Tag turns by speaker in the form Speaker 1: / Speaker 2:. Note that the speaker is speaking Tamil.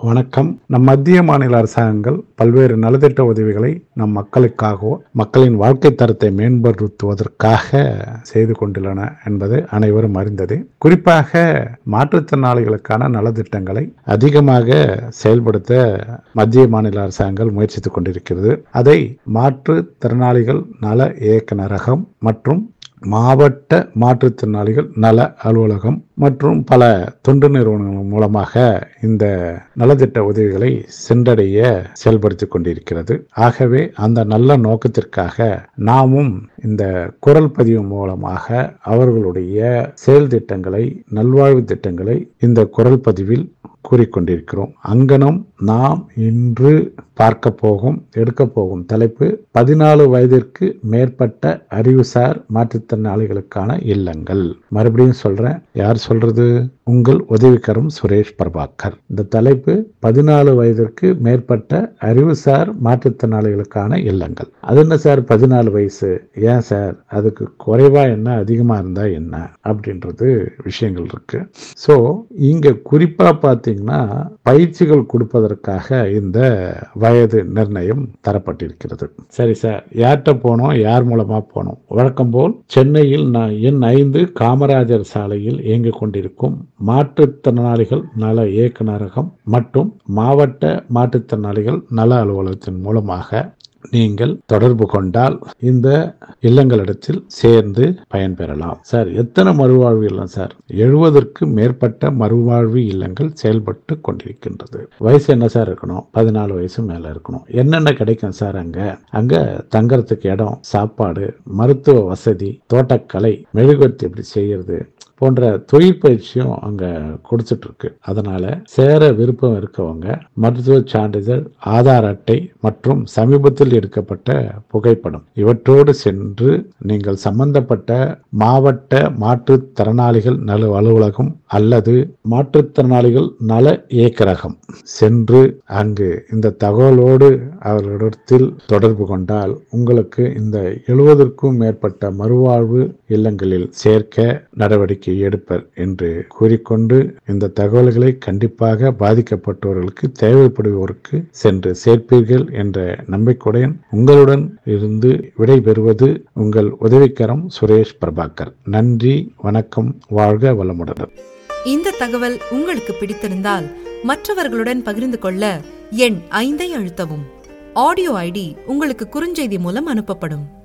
Speaker 1: வணக்கம் நம் மத்திய மாநில அரசாங்கங்கள் பல்வேறு நலத்திட்ட உதவிகளை நம் மக்களுக்காகவோ மக்களின் வாழ்க்கை தரத்தை மேம்படுத்துவதற்காக செய்து கொண்டுள்ளன என்பது அனைவரும் அறிந்தது குறிப்பாக மாற்றுத்திறனாளிகளுக்கான நலத்திட்டங்களை அதிகமாக செயல்படுத்த மத்திய மாநில அரசாங்கங்கள் முயற்சித்துக் கொண்டிருக்கிறது அதை மாற்றுத்திறனாளிகள் நல இயக்குநரகம் மற்றும் மாவட்ட மாற்றுத்திறனாளிகள் நல அலுவலகம் மற்றும் பல தொண்டு நிறுவனங்கள் மூலமாக இந்த நலத்திட்ட உதவிகளை சென்றடைய செயல்படுத்திக் கொண்டிருக்கிறது ஆகவே அந்த நல்ல நோக்கத்திற்காக நாமும் இந்த குரல் பதிவு மூலமாக அவர்களுடைய செயல் திட்டங்களை நல்வாழ்வு திட்டங்களை இந்த குரல் பதிவில் கூறிக்கொண்டிருக்கிறோம் அங்கனம் நாம் இன்று பார்க்க போகும் எடுக்க போகும் தலைப்பு பதினாலு வயதிற்கு மேற்பட்ட அறிவுசார் மாற்றுத்திறனாளிகளுக்கான இல்லங்கள் மறுபடியும் சொல்றேன் யார் சொல்றது உங்கள் உதவிக்கரம் சுரேஷ் பிரபாகர் இந்த தலைப்பு பதினாலு வயதிற்கு மேற்பட்ட அறிவுசார் மாற்றுத்திறனாளிகளுக்கான இல்லங்கள் அது என்ன சார் பதினாலு வயசு ஏன் சார் அதுக்கு குறைவா என்ன அதிகமா இருந்தா என்ன அப்படின்றது விஷயங்கள் இருக்கு ஸோ இங்க குறிப்பா பார்த்தீங்கன்னா பயிற்சிகள் கொடுப்பதற்காக இந்த வயது நிர்ணயம் தரப்பட்டிருக்கிறது சரி சார் யார்கிட்ட போனோம் யார் மூலமா போனோம் வழக்கம் போல் சென்னையில் நான் எண் ஐந்து காமராஜர் சாலையில் இயங்கிக் கொண்டிருக்கும் மாற்றுத்திறனாளிகள் நல இயக்குநரகம் மற்றும் மாவட்ட மாற்றுத்திறனாளிகள் நல அலுவலகத்தின் மூலமாக நீங்கள் தொடர்பு கொண்டால் இந்த இல்லங்களிடத்தில் சேர்ந்து பயன்பெறலாம் சார் எத்தனை மறுவாழ்வு இல்லம் சார் எழுபதற்கு மேற்பட்ட மறுவாழ்வு இல்லங்கள் செயல்பட்டு கொண்டிருக்கின்றது வயசு என்ன சார் இருக்கணும் பதினாலு வயசு மேல இருக்கணும் என்னென்ன கிடைக்கும் சார் அங்க அங்க தங்கறதுக்கு இடம் சாப்பாடு மருத்துவ வசதி தோட்டக்கலை மெழுகுவர்த்தி எப்படி செய்யறது போன்ற தொழில் பயிற்சியும் அங்க கொடுத்துட்டு இருக்கு அதனால சேர விருப்பம் இருக்கவங்க மருத்துவ சான்றிதழ் ஆதார் அட்டை மற்றும் சமீபத்தில் எடுக்கப்பட்ட புகைப்படம் இவற்றோடு சென்று நீங்கள் சம்பந்தப்பட்ட மாவட்ட மாற்றுத்திறனாளிகள் நல அலுவலகம் அல்லது மாற்றுத்திறனாளிகள் நல இயக்கரகம் சென்று அங்கு இந்த தகவலோடு அவர்களிடத்தில் தொடர்பு கொண்டால் உங்களுக்கு இந்த எழுபதற்கும் மேற்பட்ட மறுவாழ்வு இல்லங்களில் சேர்க்க நடவடிக்கை எடுப்பர் என்று கூறிக்கொண்டு இந்த தகவல்களை கண்டிப்பாக பாதிக்கப்பட்டவர்களுக்கு தேவைப்படுவோருக்கு சென்று சேர்ப்பீர்கள் என்ற நம்பிக்கையுடன் உங்களுடன் இருந்து விடைபெறுவது உங்கள் உதவிக்கரம் சுரேஷ் பிரபாகர் நன்றி வணக்கம் வாழ்க வளமுடன்
Speaker 2: இந்த தகவல் உங்களுக்கு பிடித்திருந்தால் மற்றவர்களுடன் பகிர்ந்து கொள்ள எண் ஐந்தை அழுத்தவும் ஆடியோ ஐடி உங்களுக்கு குறுஞ்செய்தி மூலம் அனுப்பப்படும்